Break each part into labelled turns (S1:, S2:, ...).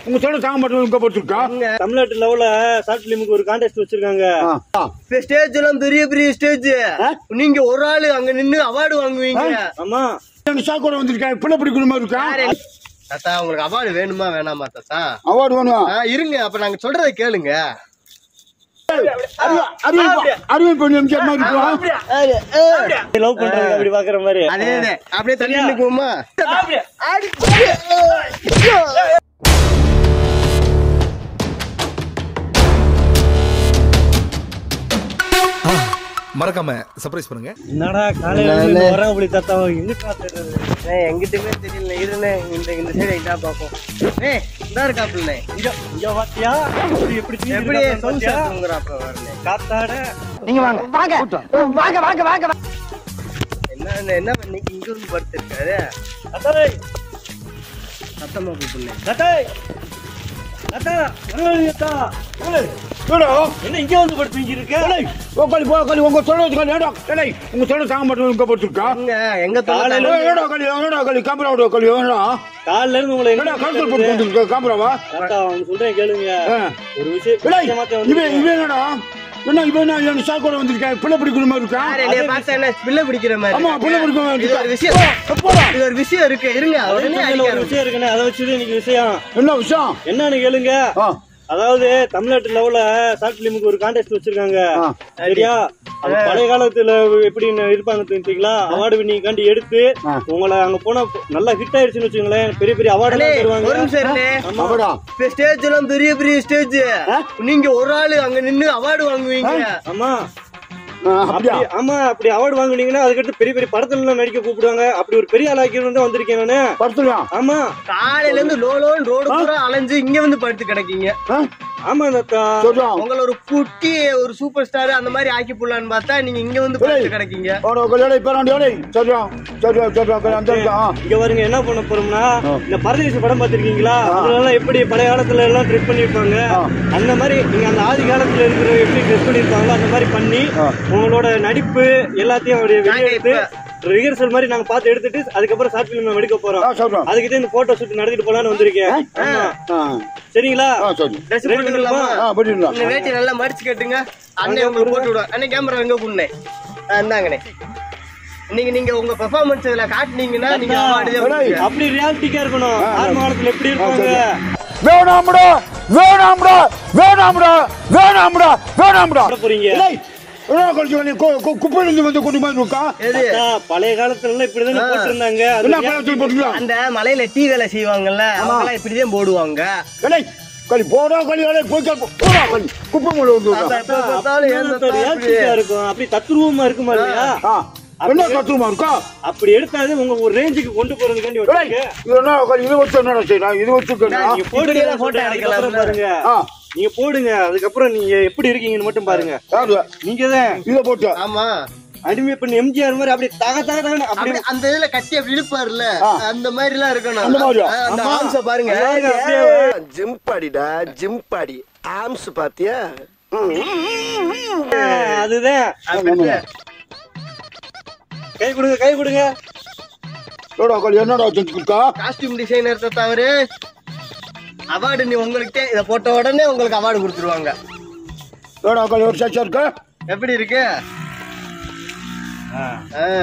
S1: உங்க சொல்ல தாங்க மாட்டோம் இங்க போட்டுருக்கா
S2: தமிழ்நாட்டு லெவல்ல ஷார்ட் பிலிமுக்கு ஒரு கான்டெஸ்ட் வச்சிருக்காங்க
S3: இப்ப ஸ்டேஜ் எல்லாம் பெரிய பெரிய ஸ்டேஜ் நீங்க ஒரு ஆளு அங்க நின்னு அவார்டு வாங்குவீங்க
S2: ஆமா
S1: சாக்கோட வந்திருக்கேன் பிள்ளை பிடிக்கிற மாதிரி இருக்கா
S3: தாத்தா உங்களுக்கு அவார்டு வேணுமா வேணாமா தாத்தா
S1: அவார்டு வேணும்
S3: ஆ, இருங்க அப்ப நாங்க சொல்றத கேளுங்க
S1: அறிவியல் பண்ணி எம்ஜிஆர் மாதிரி இருக்கலாம்
S2: லவ் பண்றாங்க அப்படி பாக்குற மாதிரி
S3: அதே அதே. அப்படியே தள்ளி நிக்குமா
S4: மறக்காம சர்ப்ரைஸ் பண்ணுங்க
S2: என்னடா காலையில இருந்து வர அப்படி தாத்தா எங்க காத்துறது
S3: எங்கிட்டுமே தெரியல இருண்ணே இந்த இந்த சைடு இதா பாப்போம் ஏய் இதா இருக்காப்புல
S2: இங்க இங்க பாத்தியா எப்படி எப்படி தூங்கிட்டு
S3: எப்படி
S2: இருக்கான்
S3: சொந்த
S2: பாத்தியா?
S3: தூங்குறாப்ப வரல
S2: காத்தாட
S3: என்ன என்ன பண்ணி இங்க வந்து படுத்திருக்காரு
S2: தாத்தாய்
S3: சத்தமா கூப்பிடல
S2: தாத்தாய் தாத்தா வரவேங்க தாத்தா ஏய், என்ன இங்க வந்து படுத்து இருக்க
S1: களி போ களி உங்க சொல்ல களி ஏடா களி உங்க சொல்ல தாங்க மாட்டோம் இங்க போட்டுருக்கா
S3: எங்க எங்க
S2: காலையில
S3: தொலை
S1: ஏடா களி ஏடா களி காம்பராவோட களி ஏடா
S2: காலைல இருந்து உங்களை
S1: ஏடா
S2: எங்க
S1: கல்சல் போட்டு வந்துருக்க காம்பராவா
S2: தாத்தா அவங்க சொல்றேன் கேளுங்க
S1: ஆ.
S2: ஒரு விஷயம்
S1: ஏய்,
S2: விஷயமாத்த
S1: இவன்
S2: வந்து
S1: இவன் என்னடா என்ன இவன் என்ன என் சாக்கோட வந்திருக்கேன் பிள்ளை பிடிக்கிற மாதிரி இருக்கா
S3: என்னைய பார்த்தா என்ன பிள்ளை பிடிக்கிற மாதிரி
S1: ஆமா பிள்ளை பிடிக்கிற மாதிரி
S3: இது ஒரு
S1: இருக்கா
S3: விஷயம் இது ஒரு விஷயம் இருக்கு இருங்க உடனே
S2: ஒரு
S3: அடிக்க
S2: விஷயம் இருக்குன்னு அதை வச்சுட்டு இன்னைக்கு விஷயம்
S1: என்ன விஷயம்
S2: என்னன்னு கேளுங்க
S1: ஆ
S2: அதாவது தமிழ்நாட்டு லெவல்ல ஷார்ட் பிலிமுக்கு ஒரு கான்டெஸ்ட் வச்சிருக்காங்க
S1: ஆ.
S2: சரியா அது பழைய காலத்துல எப்படி இருப்பாங்க தெரிஞ்சுங்களா அவார்டு வின்னிங்காண்டி எடுத்து
S1: ஆ.
S2: உங்களை அங்க போனா நல்லா ஹிட் ஆயிடுச்சுன்னு வச்சுங்களேன் பெரிய பெரிய அவார்டு
S3: அண்ணே,
S2: எல்லாம்
S3: ஒரு
S2: தருவாங்க
S3: நிமிஷம் இருண்ணே.
S1: அவடா
S3: இப்ப ஸ்டேஜ் எல்லாம் பெரிய பெரிய ஸ்டேஜ் நீங்க ஒரு ஆளு அங்க நின்னு அவார்டு வாங்குவீங்க
S2: ஆமா
S1: அப்படியா
S2: அப்படி- ஆமா அப்படி அவார்டு வாங்குனீங்கன்னா அதுக்கடுத்து பெரிய பெரிய படத்துல எல்லாம் நடிக்க கூப்பிடுவாங்க அப்படி ஒரு பெரிய ஆளாக்கி வந்து வந்திருக்கேன் நானு
S1: படுத்துறியா
S2: ஆமா
S3: காலையில இருந்து லோ லோன்னு ரோடு பூரா அலைஞ்சு இங்க வந்து படுத்து கிடக்கீங்க
S2: ஆமா தாத்தா
S1: சொல்றா
S3: உங்களை ஒரு குட்டி ஒரு சூப்பர் ஸ்டார் அந்த மாதிரி ஆக்கி போடலான்னு பார்த்தா நீங்க இங்க வந்து படுத்து கிடக்கீங்க
S1: ஓட கொல்லையோட இப்ப நான் டேய் சொல்றா சொல்றா சொல்றா அந்த இருக்கா
S2: இங்க வருங்க என்ன பண்ண போறோம்னா இந்த பரதேசி படம் பாத்திருக்கீங்களா அதுல எப்படி பழைய காலத்துல எல்லாம் ட்ரெஸ் பண்ணிருப்பாங்க அந்த மாதிரி நீங்க அந்த ஆதி காலத்துல இருக்கிற எப்படி ட்ரெஸ் பண்ணிருப்பாங்களோ அந்த மாதிரி பண்ணி உங்களோட நடிப்பு எல்லாத்தையும் அப்படியே வெளியே எடுத்து ரிஹர்சல் மாதிரி நாங்க பார்த்து எடுத்துட்டு அதுக்கப்புறம் ஷார்ட் பிலிம் எடுக்க போறோம்
S1: ஆ சொல்றேன்
S2: அதுக்கிட்ட இந்த போட்டோ ஷூட் நடத்திட்டு போலான்னு வந்திருக்கேன் ஆமா.
S1: ஆ
S2: சரிங்களா
S1: ஆ சரி
S3: ட்ரெஸ்
S2: Ready
S3: போட்டுக்கலாமா
S1: ஆ போட்டுடலாம்
S3: இந்த வேட்டி நல்லா மடிச்சு கட்டுங்க அண்ணன் உங்களுக்கு போட்டு விடுவோம் அண்ணன் கேமரா எங்க குண்ணே இந்தாங்கண்ணே நீங்க நீங்க உங்க பெர்ஃபார்மன்ஸ் இதுல காட்டுனீங்கன்னா நீங்க அவார்டு
S2: அப்படி ரியாலிட்டிக்கா இருக்கணும் ஆரம்ப காலத்துல எப்படி இருப்பாங்க
S1: வேணாம்டா வேணாம்டா வேணாம்டா வேணாம்டா வேணாம்டா
S2: போட போறீங்க
S1: டேய் என்ன கொஞ்சம் நீ கு- கு- குப்பையில இருந்து வந்து கொண்டு மாதிரி இருக்கா
S3: எது
S2: தாத்தா, பழைய காலத்துல எல்லாம் இப்படிதானே போட்டிருந்தாங்க அது
S1: என்ன பழத்தில் போட்டுக்கலாம்
S3: அந்த மலையில டீ வேலை செய்வாங்கல்ல அவங்க எல்லாம் இப்படிதான் போடுவாங்க
S1: டேய் களி போடா களி வேலை போய் கேட்போம் போடா களி குப்பை மேல வந்து
S3: அப்ப எப்ப பார்த்தாலும் ஏன்
S2: அப்படி
S3: தாத்தா இப்படி?
S2: realistic-ஆ இருக்கும் அப்படி தத்ரூபமா இருக்குமா இல்லையா
S1: ஆ என்ன தத்துவமா இருக்கா
S2: அப்படி எடுத்தாது உங்க ஒரு ரேஞ்சுக்கு கொண்டு போறதுக்காண்டி
S1: டேய்
S2: வச்சிருக்க.
S1: இது என்ன களி இதை வச்சு என்ன செய்யலாம் இது வச்சுக்கணும்
S2: நீங்க போடுங்க
S3: இப்படியெல்லாம் photo
S2: சொல்றேன், அதுக்கப்புறம்
S3: எடுக்கலாம்ல.
S2: பாருங்க
S1: ஆ
S2: நீங்க போடுங்க அதுக்கப்புறம் நீங்க எப்படி இருக்கீங்கன்னு மட்டும் பாருங்க
S1: யாரு
S2: நீங்க தான்
S1: இதை போட்டு
S3: ஆமா
S2: அடிமை பண்ணி எம்ஜிஆர் மாதிரி அப்படியே தக தக தகன்னு
S3: அப்படி
S2: அப்படியே
S3: அந்த இதுல கட்டி அப்படி இழுப்பாருல்ல
S1: ஆ.
S3: அந்த மாதிரி எல்லாம் இருக்கணும்
S1: அந்த மாதிரியா?
S3: ஆ, அந்த
S2: ஆமா.
S3: ஆம்ஸ பாருங்க
S2: அழகா அப்படியே
S5: ஜிம் பாடிடா ஜிம் பாடி ஆம்ஸ் பாத்தியா
S2: அதுதான் கை கொடுங்க கை கொடுங்க
S1: ஏடா களி என்னடா செஞ்சுக்கிட்டா
S3: காஸ்டியூம் டிசைனர் தவிர அவார்டு நீ உங்களுக்கு இத போட்ட உடனே உங்களுக்கு அவார்டு கொடுத்துருவாங்க
S1: ஏடா களி ஒரு சச்சா இருக்கு
S3: எப்படி இருக்கு ஆ.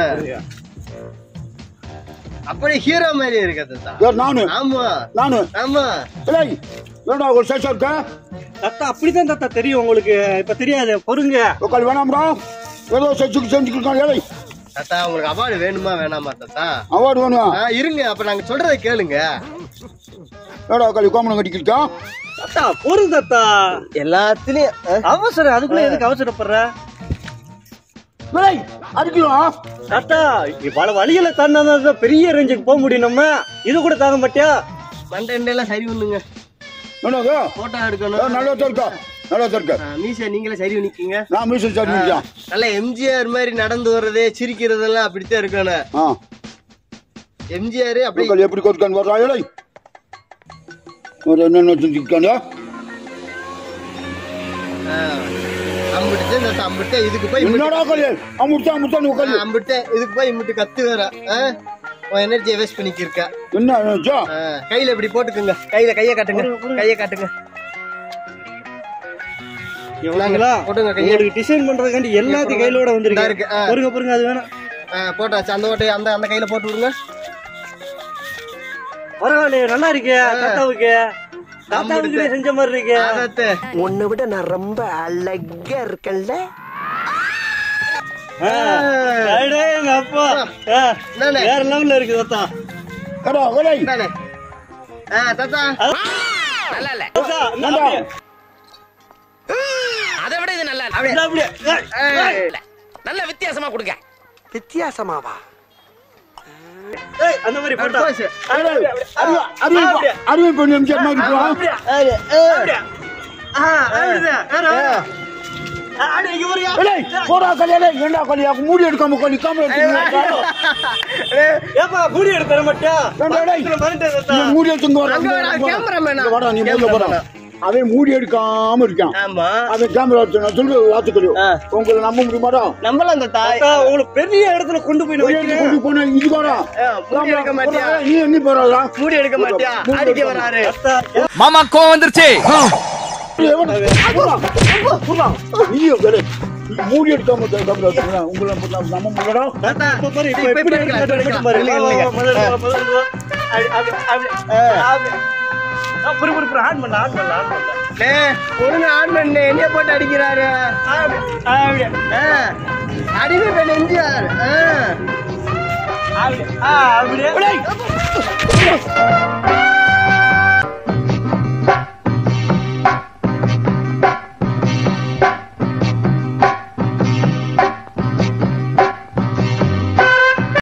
S3: அப்படியே ஹீரோ மாதிரி இருக்கு தாத்தா
S1: யார் நானு
S3: ஆமா
S1: நானு
S3: ஆமா
S1: டேய் ஏடா ஒரு சச்சா இருக்கு
S2: தத்தா அப்படிதான் தத்தா தெரியும் உங்களுக்கு இப்ப தெரியாது பொறுங்க
S1: களி வேணாம்டா ஏதோ செஞ்சுக்கு செஞ்சுக்கிட்டான் ஏழை
S3: தாத்தா உங்களுக்கு அவார்டு வேணுமா வேணாமா தாத்தா
S1: அவார்டு வேணும்
S3: ஆ, இருங்க அப்ப நாங்க சொல்றத கேளுங்க
S1: ஏடா களி கோமணம் கட்டிக்கிட்டா
S2: தத்தா பொறு தத்தா
S3: எல்லாத்துலயும் ஆ,
S2: அவசரம் அதுக்குள்ள எதுக்கு அவசரப்படுற
S1: டேய் அடிக்கலாம்
S2: தாத்தா இங்க பல வழிகளை தாண்டாதான் பெரிய ரேஞ்சுக்கு போக முடியும் நம்ம இது கூட தாங்க மாட்டியா
S3: மண்டை கிண்டை எல்லாம் சரி பண்ணுங்க
S1: என்னது
S3: போட்டோ
S1: ஏ,
S3: எடுக்கணும்
S1: நல்லா தான் இருக்கா நல்லா தான் இருக்கா
S3: ஆ, மீசை நீங்களே சரி பண்ணிக்கீங்க
S1: நான் மியூசிக் சார் நிற்கான்
S3: நல்லா எம்ஜிஆர் மாதிரி நடந்து வர்றது சிரிக்கிறதெல்லாம் அப்படித்தான் இருக்கணும்
S1: ஆ
S3: எம்ஜிஆர் அப்படி
S1: களி எப்படி கொடுக்கான்னு வர்றா ஏழை ஒரு என்னென்ன செஞ்சுக்கிட்டாங்க
S3: ஆ, அம்பிட்டு இந்த அம்பிட்டு இதுக்கு போய் இம்பிட்டு-
S1: என்னடா களி அமுத்தா அமுத்தா நீ களி
S3: ஆ, அம்பிட்டு இதுக்கு போய் இம்பிட்டு கத்து வேற ஆ? உன் எனர்ஜியை வேஸ்ட் பண்ணிக்கிருக்க
S1: என்ன ஆச்சா
S3: ஆ, கையில இப்படி போட்டுக்குங்க கையில கைய காட்டுங்க கைய காட்டுங்க
S2: இவங்களா
S3: போட்டுங்க கையை.
S2: உங்களுக்கு டிசைன் பண்றதுக்காண்டி எல்லாத்தையும் கையிலோட
S3: இந்தா
S2: வந்திருக்கு
S3: இருக்கு, ஆ.
S2: பொறுங்க பொறுங்க அது வேணாம்
S3: ஆ, போட்டாச்சு அந்த ஓட்டையை அந்த அந்த கையில போட்டு விடுங்க
S2: பரவாயில்லையே நல்லா இருக்கே தாத்தாவுக்கு தாத்தாவுக்கு செஞ்ச மாதிரி இருக்கே
S3: அதத்து
S5: உன்னை விட நான் ரொம்ப அழகா இருக்கேன்ல
S2: ஆ, அடே, எங்க அப்பா ஆ,
S3: என்னண்ணே?
S2: வேற லெவல்ல இருக்கு தாத்தா
S1: கடா கடை
S3: இந்தானே. ஆ தாத்தா
S2: தாத்தா, இந்தா அப்படியே.
S4: அதை விட இது நல்லா
S2: இந்தா அப்படியே. ஏய்,
S3: ஏய்,
S4: நல்ல வித்தியாசமா கொடுங்க
S5: வித்தியாசமாவா
S2: ஏய், அந்த மாதிரி போட்டா
S3: போச்சு.
S1: அறுவை அறுவை பண்ணி நிமிஷம் மாதிரி இருக்கலாம்
S2: அப்படியே. அப்படியே. ஆ, அப்படிதான். வேற, வேற. ஆ, அப்படியே, இங்க பாருங்க.
S1: ஏய், போடா கல்யாணே ஏண்டா கல்யாணம் மூடி எடுக்காம கொல்லி காம
S2: ஏப்பா மூடி எடுத்து தர மாட்டியா
S1: வேண்டாம், டேய்.
S2: பக்கத்துல மறந்துட்டேன் தாத்தா.
S1: மூடி எடுத்து இங்க வாடா,
S3: அங்க வாடா,
S1: இங்க வாடா.
S3: cameraman ஆ.
S1: இங்க வாடா நீ முதல்ல போடா
S3: cameraman
S1: அவன் மூடி எடுக்காம இருக்கான்
S3: ஆமா
S1: அவன் கேமரா வச்சு நான் சொல்றது வாத்துக்கறியும்
S3: ஆ.
S1: உங்களை நம்ப முடியுமாடா
S3: நம்மளும் தாத்தா
S2: தாத்தா, உங்களுக்கு பெரிய இடத்துல கொண்டு போய் நான்
S1: கொண்டு
S2: வைக்கிறேன்
S1: போன இது வாடா
S3: ஆ, மூடி எடுக்க மாட்டியா
S1: நீ எங்க போறா
S3: மூடி எடுக்க மாட்டியா
S1: மூடி
S3: அடிக்க
S1: எடுக்க
S3: வராரு
S2: தாத்தா,
S4: மாமா கோவம் வந்துருச்சு
S1: நீயோ வேலை மூடி எடுக்காம கேமரா வச்சுக்கிறேன் உங்களை நம்ப முடியலடா
S3: தாத்தா
S2: இப்ப பாரு, இப்ப
S3: இப்ப
S2: எப்படி
S3: எடுக்கலாம்,
S2: எடுக்கிறது
S3: இப்ப
S2: மட்டும் பாரு.
S3: எடுக்கலாம்.
S2: வா, வா,
S3: இல்லைங்க,
S2: வா, முதல்ல வா, முதல்ல வா. அப்படி, அப்படி, அப்படி. அப்படி. ஆ, புரி, புரி, புரி. ஆன் பண்ணல, ஆன் பண்ணல, ஆன் பண்ணல.
S3: அண்ணே, ஒழுங்கா ஆன் பண்ணு என்னைய போட்டு அடிக்கிறாரு
S2: அப்படி, அப்படி,
S3: ஆ, அடிமை பண்ண எம்ஜிஆர் ஆ.
S2: அப்படி. ஆ, அப்படியே.